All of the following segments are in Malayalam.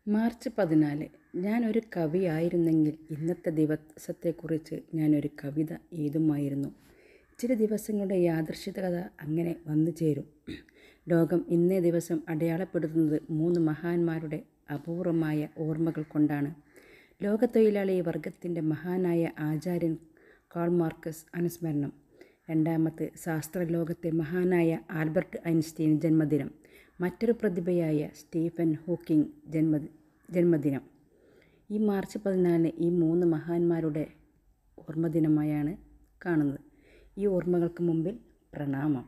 മാർച്ച് പതിനാല് ഞാനൊരു കവിയായിരുന്നെങ്കിൽ ഇന്നത്തെ ദിവസത്തെക്കുറിച്ച് ഞാനൊരു കവിത എഴുതുമായിരുന്നു ചില ദിവസങ്ങളുടെ യാദൃച്ഛികത അങ്ങനെ വന്നു ചേരും ലോകം ഇന്നേ ദിവസം അടയാളപ്പെടുത്തുന്നത് മൂന്ന് മഹാന്മാരുടെ അപൂർവമായ ഓർമ്മകൾ കൊണ്ടാണ് ലോകത്തൊഴിലാളി വർഗത്തിൻ്റെ മഹാനായ ആചാര്യൻ കാൾ മാർക്കസ് അനുസ്മരണം രണ്ടാമത്തെ ശാസ്ത്രലോകത്തെ മഹാനായ ആൽബർട്ട് ഐൻസ്റ്റീൻ ജന്മദിനം മറ്റൊരു പ്രതിഭയായ സ്റ്റീഫൻ ഹോക്കിംഗ് ജന്മ ജന്മദിനം ഈ മാർച്ച് പതിനാലിന് ഈ മൂന്ന് മഹാന്മാരുടെ ഓർമ്മദിനമായാണ് കാണുന്നത് ഈ ഓർമ്മകൾക്ക് മുമ്പിൽ പ്രണാമം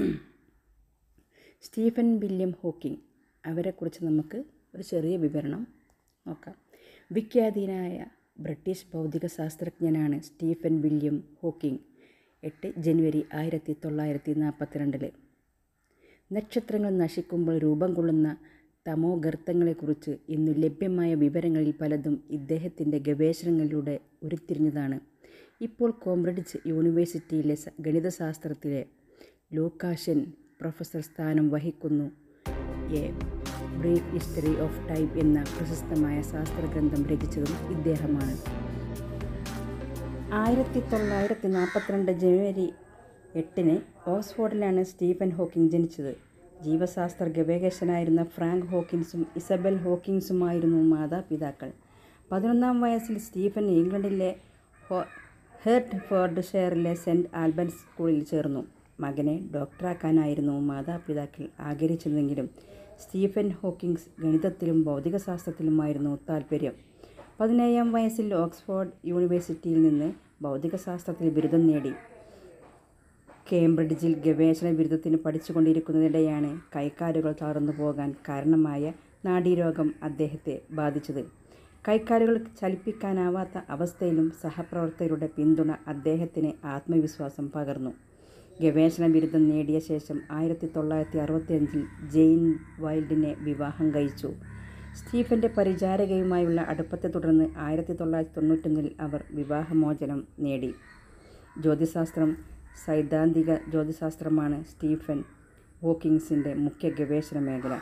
സ്റ്റീഫൻ വില്യം ഹോക്കിംഗ് അവരെക്കുറിച്ച് നമുക്ക് ഒരു ചെറിയ വിവരണം നോക്കാം വിഖ്യാതീനായ ബ്രിട്ടീഷ് ഭൗതിക ശാസ്ത്രജ്ഞനാണ് സ്റ്റീഫൻ വില്യം ഹോക്കിംഗ് എട്ട് ജനുവരി ആയിരത്തി തൊള്ളായിരത്തി നാൽപ്പത്തിരണ്ടില് നക്ഷത്രങ്ങൾ നശിക്കുമ്പോൾ രൂപം കൊള്ളുന്ന തമോഗർത്തങ്ങളെക്കുറിച്ച് ഇന്ന് ലഭ്യമായ വിവരങ്ങളിൽ പലതും ഇദ്ദേഹത്തിൻ്റെ ഗവേഷണങ്ങളിലൂടെ ഉരുത്തിരിഞ്ഞതാണ് ഇപ്പോൾ കോംബ്രിഡ്ജ് യൂണിവേഴ്സിറ്റിയിലെ സ- ഗണിതശാസ്ത്രത്തിലെ ലൂക്കാഷ്യൻ പ്രൊഫസർ സ്ഥാനം വഹിക്കുന്നു a brief history of time എന്ന പ്രശസ്തമായ ശാസ്ത്രഗ്രന്ഥം രചിച്ചതും ഇദ്ദേഹമാണ് ആയിരത്തി തൊള്ളായിരത്തി നാൽപ്പത്തിരണ്ട് ജനുവരി എട്ടിന് ഓക്സ്ഫോർഡിലാണ് സ്റ്റീഫൻ ഹോക്കിംഗ് ജനിച്ചത് ജീവശാസ്ത്ര ഗവേഷകനായിരുന്ന ഫ്രാങ്ക് ഹോക്കിൻസും ഇസബൽ ഹോക്കിൻസുമായിരുന്നു മാതാപിതാക്കൾ പതിനൊന്നാം വയസ്സിൽ സ്റ്റീഫൻ ഇംഗ്ലണ്ടിലെ ഹോ ഹെർട്ട് ഫോർഡ് ഷെയറിലെ സെൻറ്റ് ആൽബർട്ട്സ് സ്കൂളിൽ ചേർന്നു മകനെ ഡോക്ടറാക്കാനായിരുന്നു മാതാപിതാക്കൾ ആഗ്രഹിച്ചതെങ്കിലും സ്റ്റീഫൻ ഹോക്കിങ്സ് ഗണിതത്തിലും ഭൗതികശാസ്ത്രത്തിലുമായിരുന്നു താൽപ്പര്യം പതിനേഴാം വയസ്സിൽ ഓക്സ്ഫോർഡ് യൂണിവേഴ്സിറ്റിയിൽ നിന്ന് ഭൗതികശാസ്ത്രത്തിൽ ബിരുദം നേടി കേംബ്രിഡ്ജിൽ ഗവേഷണ ബിരുദത്തിന് പഠിച്ചുകൊണ്ടിരിക്കുന്നതിനിടെയാണ് കൈക്കാലുകൾ തളർന്നു പോകാൻ കാരണമായ നാഡീരോഗം അദ്ദേഹത്തെ ബാധിച്ചത് കൈക്കാലുകൾ ചലിപ്പിക്കാനാവാത്ത അവസ്ഥയിലും സഹപ്രവർത്തകരുടെ പിന്തുണ അദ്ദേഹത്തിന് ആത്മവിശ്വാസം പകർന്നു ഗവേഷണ ബിരുദം നേടിയ ശേഷം ആയിരത്തി തൊള്ളായിരത്തി അറുപത്തിയഞ്ചിൽ ജെയിൻ വൈൽഡിനെ വിവാഹം കഴിച്ചു സ്റ്റീഫൻ്റെ പരിചാരകയുമായുള്ള അടുപ്പത്തെ തുടർന്ന് ആയിരത്തി തൊള്ളായിരത്തി തൊണ്ണൂറ്റൊന്നിൽ അവർ വിവാഹമോചനം നേടി ജ്യോതിശാസ്ത്രം സൈദ്ധാന്തിക ജ്യോതിശാസ്ത്രമാണ് സ്റ്റീഫൻ ഹോക്കിങ്സിൻ്റെ മുഖ്യ ഗവേഷണ മേഖല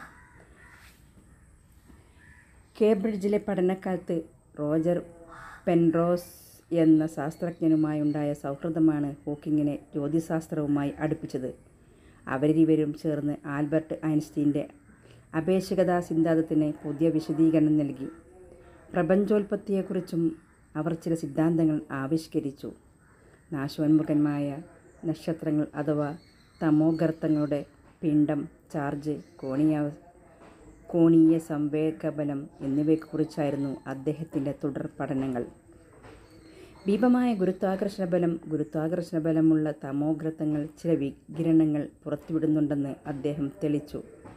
കേംബ്രിഡ്ജിലെ പഠനകാലത്ത് റോജർ പെൻറോസ് എന്ന ശാസ്ത്രജ്ഞനുമായുണ്ടായ സൗഹൃദമാണ് ഹോക്കിങ്ങിനെ ജ്യോതിശാസ്ത്രവുമായി അടുപ്പിച്ചത് അവരിരുവരും ചേർന്ന് ആൽബർട്ട് ഐൻസ്റ്റീൻ്റെ അപേക്ഷികതാ സിദ്ധാന്തത്തിന് പുതിയ വിശദീകരണം നൽകി പ്രപഞ്ചോൽപത്തിയെക്കുറിച്ചും അവർ ചില സിദ്ധാന്തങ്ങൾ ആവിഷ്കരിച്ചു നാശോന്മുഖന്മായ നക്ഷത്രങ്ങൾ അഥവാ തമോഗർത്തങ്ങളുടെ പിണ്ഡം ചാർജ് കോണീയ കോണീയ സംവേഗബലം എന്നിവയെക്കുറിച്ചായിരുന്നു അദ്ദേഹത്തിൻ്റെ തുടർ പഠനങ്ങൾ ഭീമമായ ഗുരുത്വാകർഷണ ബലം ഗുരുത്വാകർഷണ ബലമുള്ള തമോഗ്രത്തങ്ങൾ ചില വികിരണങ്ങൾ പുറത്തുവിടുന്നുണ്ടെന്ന് അദ്ദേഹം തെളിച്ചു